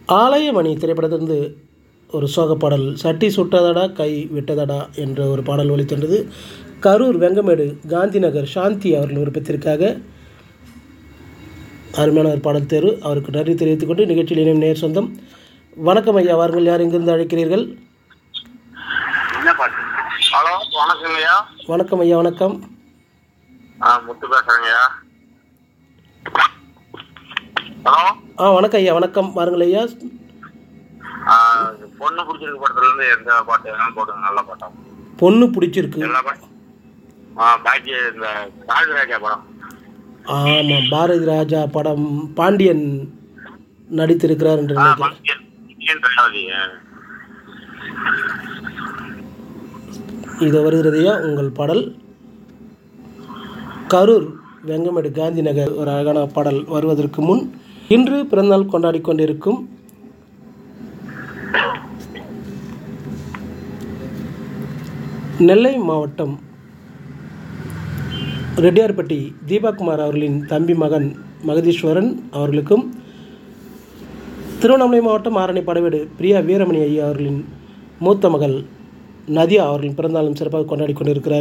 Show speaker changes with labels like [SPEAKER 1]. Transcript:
[SPEAKER 1] ஆலயமணி திரைப்படத்திலிருந்து ஒரு சோக பாடல் சட்டி சுட்டதடா கை விட்டதடா என்ற ஒரு பாடல் ஒலித்தென்றது கரூர் வெங்கமேடு காந்தி நகர் சாந்தி அவர்கள் விருப்பத்திற்காக அருமையான ஒரு பாடல் தேர்வு அவருக்கு நன்றி தெரிவித்துக் கொண்டு நிகழ்ச்சியில் இணையும் நேர் சொந்தம் வணக்கம் ஐயா வாருங்கள் யார் எங்கிருந்து அழைக்கிறீர்கள்
[SPEAKER 2] என்ன பாட்டு ஹலோ வணக்கங்க ஐயா
[SPEAKER 1] வணக்கம் ஐயா வணக்கம்
[SPEAKER 2] ஆ முத்து பேசுறேங்க ஐயா ஹலோ
[SPEAKER 1] ஆ வணக்கம் ஐயா வணக்கம் வாருங்கள் ஐயா
[SPEAKER 2] ஆ, பொண்ணு பிடிச்சிருக்கு படத்துல இருந்து எந்த பாட்டு வேணாலும் போடுங்க நல்ல பாட்டா
[SPEAKER 1] பொண்ணு பிடிச்சிருக்கு
[SPEAKER 2] எல்லா பாட்டும் ஆ பாக்கி இந்த ராஜராஜா படம்
[SPEAKER 1] ஆமாம் பாரதி ராஜா படம் பாண்டியன் நடித்திருக்கிறார் என்று
[SPEAKER 2] ஆ
[SPEAKER 1] நினைக்கிறேன்
[SPEAKER 2] மங்கியன் மங்கியன் ரெண்டாவது ஆ.
[SPEAKER 1] இது வருகிறது ஐயா உங்கள் பாடல் கரூர் வெங்கமேடு காந்தி நகர் ஒரு அழகான பாடல் வருவதற்கு முன் இன்று பிறந்தநாள் கொண்டாடி கொண்டிருக்கும் நெல்லை மாவட்டம் ரெட்டியார்பட்டி தீபாகுமார் அவர்களின் தம்பி மகன் மகதீஸ்வரன் அவர்களுக்கும் திருவண்ணாமலை மாவட்டம் ஆரணி படவேடு பிரியா வீரமணி ஐயா அவர்களின் மூத்த மகள் நதியா அவர்களின் பிறந்தநாளும் சிறப்பாக கொண்டாடி கொண்டிருக்கிறார்